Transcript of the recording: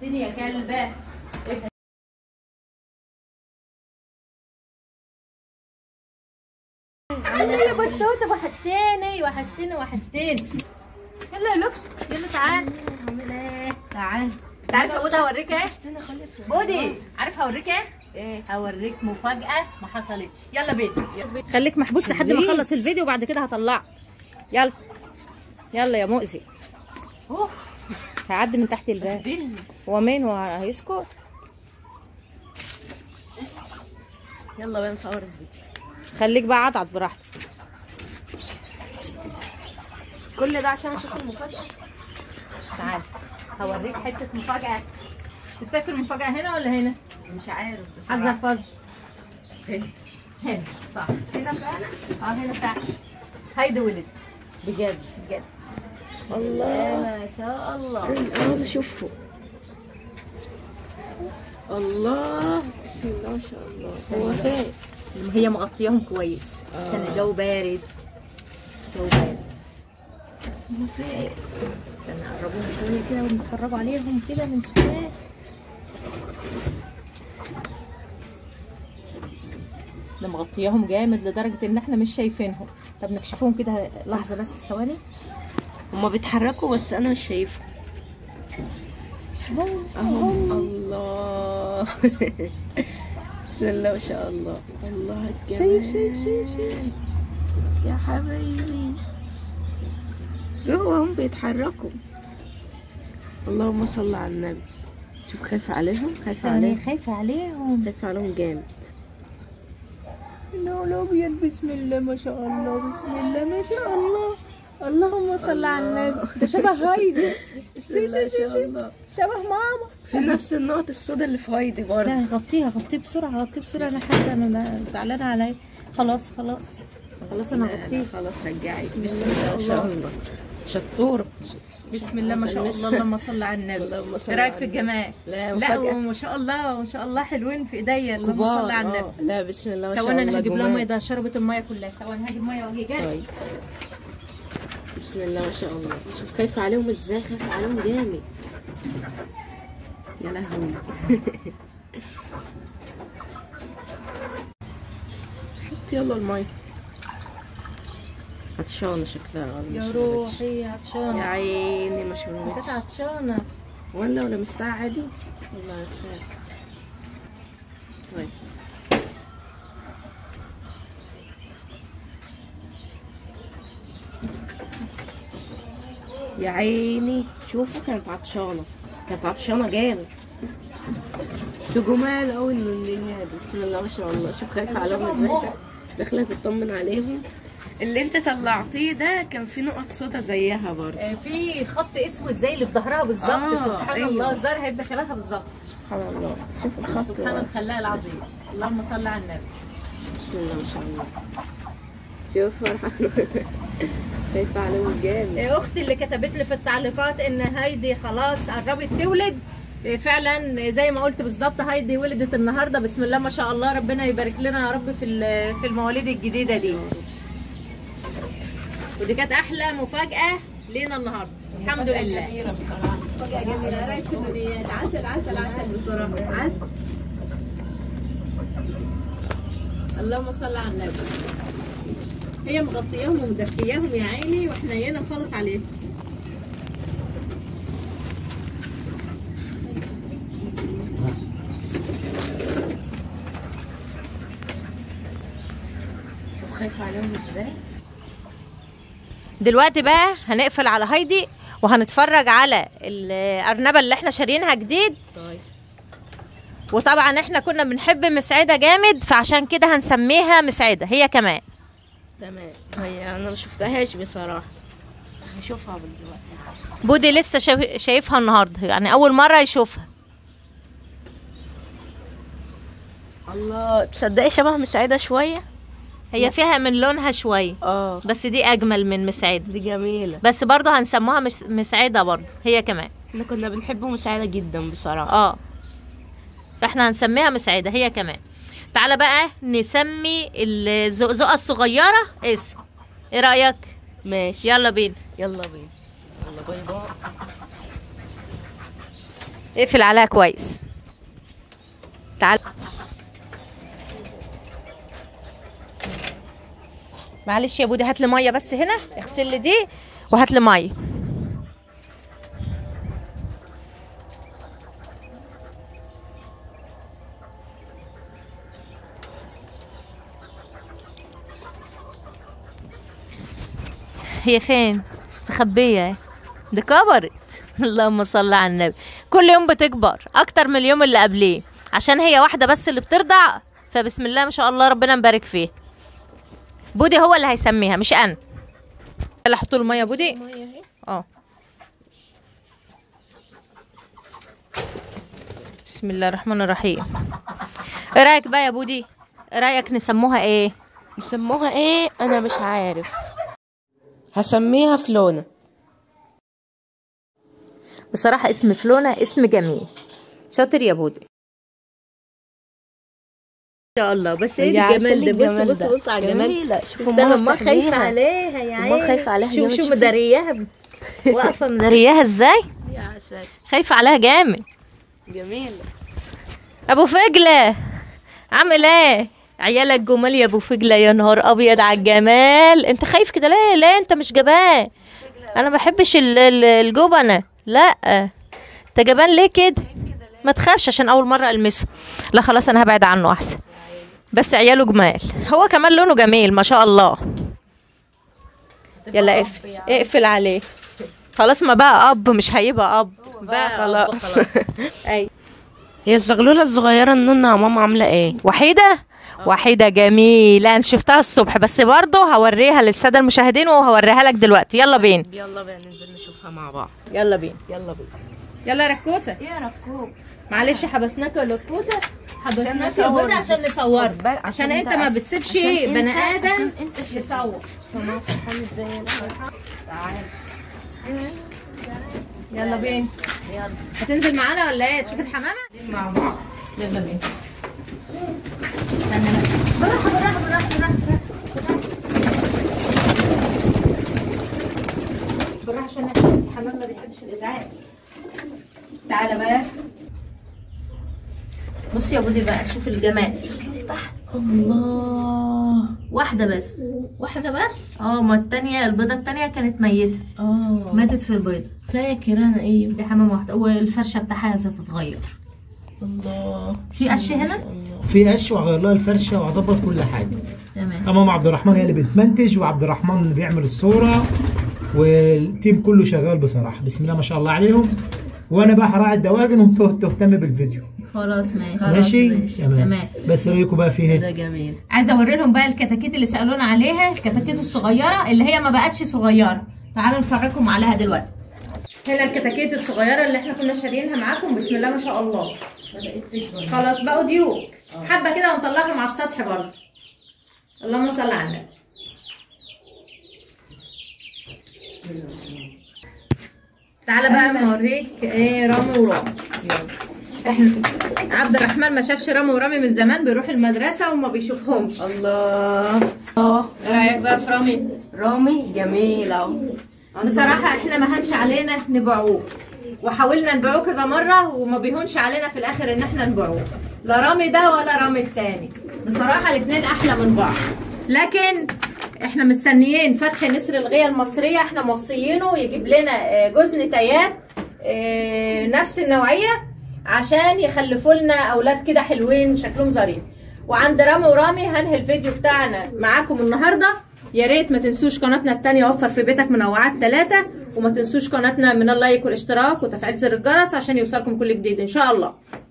وحشتني يا كلبه يلا يا بطوطه وحشتني وحشتني وحشتني يلا يا لوكس يلا تعال عامل ايه؟ تعال انت عارف اودي هوريك ايه؟ انا خالص بودي عارف هوريك ايه؟ ايه؟ هوريك مفاجأة ما حصلتش يلا بينا خليك محبوس لحد ما اخلص الفيديو وبعد كده هطلعك يلا يلا يا مؤذي اوف هعدي من تحت الباب دلني هو مين هو هيسكت يلا بقى نصور الفيديو خليك بقى عضعض براحتك كل ده عشان اشوف المفاجأة تعال هوريك حتة مفاجأة تفتكر المفاجأة هنا ولا هنا؟ مش عارف بس حظك فاز هنا هنا صح هنا فعلا اه هنا بتاعك هيدي ولد بجد بجد الله ما شاء الله انا عاوز اشوفه الله بسم الله ما شاء الله هو فين؟ هي مغطياهم كويس عشان آه. الجو بارد الجو بارد هو فين؟ استنى اقربهم شويه كده ونتفرجوا عليهم كده من سؤال ده مغطياهم جامد لدرجه ان احنا مش شايفينهم طب نكشفهم كده لحظه بس ثواني هما بيتحركوا بس انا مش شايفهم اهو الله بسم الله ما شاء الله الله على الجمال شايف شايف شايف شايف يا حبايبي جوه هم بيتحركوا اللهم صل على النبي شوف خايفة عليهم خايفة انا عليهم خايفه عليهم خايفة عليهم جامد لا الابيض بسم الله ما شاء الله بسم الله ما شاء الله اللهم صل على النبي ده شبه هايدي بسم الله ما شاء الله شبه ماما في نفس النقط السوداء اللي في هايدي برضه لا غطيها غطيه بسرعه غطيه بسرعه انا حاسه ان انا زعلانه عليا خلاص خلاص خلاص انا لا، لا، غطيه خلاص رجعي بسم بسم الله الله ما ما شاء شاء الله شطورة بسم الله ما شاء الله اللهم صل على النبي اللهم صل ايه رايك على في النبي. الجمال لا لا مفاجأة وما شاء الله ما شاء الله حلوين في ايديا اللهم كبار صل على آه. النبي لا بسم الله ما شاء الله ثواني انا هجيب لها جمال. ميه ده شربت الميه كلها ثواني هجيب ميه واجي جاي طيب بسم الله ما شاء الله شوف خايفة عليهم ازاي خايفة عليهم جامد يا لهوي حط يلا المية عطشانة شكلها ولا يا مش روحي يا عطشانه عيني ما كانت شربتش عطشانه ولا ولا مستاء عادي والله خير طيب يا عيني شوفوا كانت عطشانة كانت عطشانة جامد بس جمال قوي الدنيا دي بسم الله ما شاء الله شوف خايفة عليهم ازاي داخلة تطمن عليهم اللي انت طلعتيه ده كان فيه نقط سودا زيها برضه آه، في خط اسود زي اللي في ظهرها بالظبط آه، سبحان أيوة. الله الزهر هيبقى شبهها بالظبط سبحان الله شوف الخط سبحان الخلاق العظيم اللهم صل على النبي بسم الله ما شاء الله شوف فرحان خايفة عليهم جامد آه، اختي اللي كتبت لي في التعليقات ان هايدي خلاص قربت تولد آه، فعلا زي ما قلت بالظبط هايدي ولدت النهارده بسم الله ما شاء الله ربنا يبارك لنا يا رب في ال- في المواليد الجديده دي ودي كانت احلى مفاجاه لينا النهارده الحمد لله مفاجاه جميله رايك في الدنيا عسل عسل عسل بصراحه عسل اللهم صل على النبي هي مغطياهم ومدفياهم يا عيني وحنينه خالص عليهم شوف خايفة عليهم ازاي دلوقتي بقى هنقفل على هايدي وهنتفرج على الارنبه اللي احنا شاريينها جديد طيب وطبعا احنا كنا بنحب مسعده جامد فعشان كده هنسميها مسعده هي كمان تمام هي انا ما شفتهاش بصراحة هشوفها دلوقتي بودي لسه شايف- شايفها النهارده يعني اول مره يشوفها الله تصدقي شبه مسعدة شوية هي فيها من لونها شويه اه بس دي اجمل من مسعده دي جميلة بس برضه هنسموها مس- مسعده برضه هي كمان احنا كنا بنحبه مسعدة جدا بصراحة اه فاحنا هنسميها مسعده هي كمان تعالى بقى نسمي الزقزقه الصغيره اسم ايه رايك ماشي يلا بينا يلا بينا يلا باي باي اقفل عليها كويس تعال معلش يا بودي هات لي ميه بس هنا اغسل لي دي وهات لي ميه هي فين استخبيه دي كبرت اللهم صل على النبي كل يوم بتكبر اكتر من اليوم اللي قبليه عشان هي واحده بس اللي بترضع فبسم الله ما شاء الله ربنا مبارك فيه بودي هو اللي هيسميها مش انا يلا حطوا الميه يا بودي اه بسم الله الرحمن الرحيم ايه رايك بقى يا بودي ايه رايك نسموها ايه يسموها ايه انا مش عارف هسميها فلونة بصراحه اسم فلونة اسم جميل شاطر يا بودي ان شاء الله بس ايه يا الجمال عسل ده الجمال بص بص ده. بص على الجمال جميلة. شوف استنى أمها ما خايفه بتحميها. عليها يا أمها عيني خايفة عليها شوف جامد، شوف شوفي. مدارياها واقفه مدارياها ازاي يا عسل خايفه عليها جامد جميلة ابو فجله عامل ايه عيالك جمال يا ابو فجله يا نهار ابيض على الجمال انت خايف كده ليه لا انت مش جبان انا ما بحبش ال- ال- الجبنه لا انت جبان ليه كده ما تخافش عشان اول مره المسه لا خلاص انا هبعد عنه احسن بس عياله جمال هو كمان لونه جميل ما شاء الله يلا اقفل اقفل عليه خلاص ما بقى اب مش هيبقى اب بقى خلاص. أب خلاص اي هي الزغلولة الصغيرة النونة يا ماما عاملة ايه وحيدة وحيدة جميلة انا شفتها الصبح بس برضه هوريها للسادة المشاهدين وهوريها لك دلوقتي يلا بينا يلا بقى ننزل نشوفها مع بعض يلا بينا يلا بينا يلا ركوسة يا ركوب معلش حبسناك يا ركوسة حبسناك يا نصور. بودي عشان نصور خد بالك، عشان عشان انت انت ما عشان- بتسيبش عشان بني انت- ادم عشان انت شايف. يصور فما فرحان ازاي تعال يلا بينا يلا هتنزل معانا ولا ايه تشوف الحمامة مع بعض يلا بينا استنى بقى. بالراحة بالراحة بالراحة بالراحة بالراحة عشان الحمام ما بيحبش الإزعاج تعالى بقى بص يا بودي بقى شوف الجمال تحت الله واحدة بس واحدة بس اه ما التانية البيضة التانية كانت ميتة اه ماتت في البيضة فاكر انا ايوه دي حمامة واحدة والفرشة بتاعها عايزة تتغير الله في قش هنا في قش وهغير لها الفرشه وهظبط كل حاجه تمام طبعا عبد الرحمن هي اللي بتمنتج وعبد الرحمن اللي بيعمل الصوره والتيم كله شغال بصراحه بسم الله ما شاء الله عليهم وانا بقى هراعي الدواجن وانتوا تهتم بالفيديو خلاص ماشي ماشي ماشي. تمام تمام. بس رايكم بقى في هنا ده جميل عايزه اوري لهم بقى الكتاكيت اللي سالونا عليها الكتاكيت الصغيره اللي هي ما بقتش صغيره تعالوا نفرجكم عليها دلوقتي هنا الكتاكيت الصغيره اللي احنا كنا شاريينها معاكم بسم الله ما شاء الله خلاص بقوا ديوك حبه كده ونطلعهم على السطح برضه اللهم صل على النبي تعالى بقى نوريك ايه رامي ورامي احنا عبد الرحمن ما شافش رامي ورامي من زمان بيروح المدرسه وما بيشوفهمش الله اه ايه رايك بقى في رامي رامي جميل اهو بصراحه احنا ما هنش علينا نبيعوه وحاولنا نبيعوه كذا مره وما بيهونش علينا في الاخر ان احنا نبيعوه لا رامي ده ولا رامي التاني بصراحه الاثنين احلى من بعض لكن احنا مستنيين فتح نسر الغيه المصريه احنا موصيينه يجيب لنا آه، جوز نتايات آه، نفس النوعيه عشان يخلفوا لنا اولاد كده حلوين شكلهم ظريف وعند رامي ورامي هنهي الفيديو بتاعنا معاكم النهارده يا ريت ما تنسوش قناتنا التانية وفر في بيتك منوعات ثلاثة وما تنسوش قناتنا من اللايك والاشتراك وتفعيل زر الجرس عشان يوصلكم كل جديد ان شاء الله